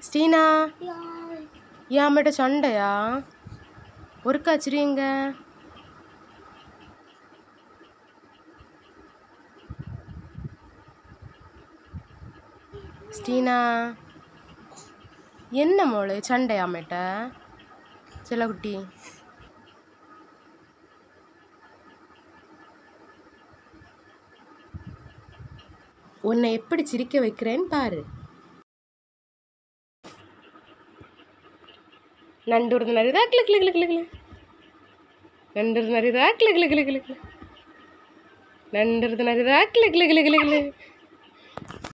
ஸ்டீனா ஏன் அம்மிட்ட சண்டையா ஒருக்கா சிரிங்க ஸ்டீனா என்ன மோளு சண்டையா அம்மிட்ட செல்லக்குட்டி உன்னை எப்படி சிரிக்க வைக்கிறேன்னு பாரு நண்டு நரிதா கிளு கிளு கிளு கிளு கிளு நண்டு நரிதா கிளு கிளு கிளு கிளு கிளு நண்டு நரிதா கிளு கிளு கிளு கிளு கிளு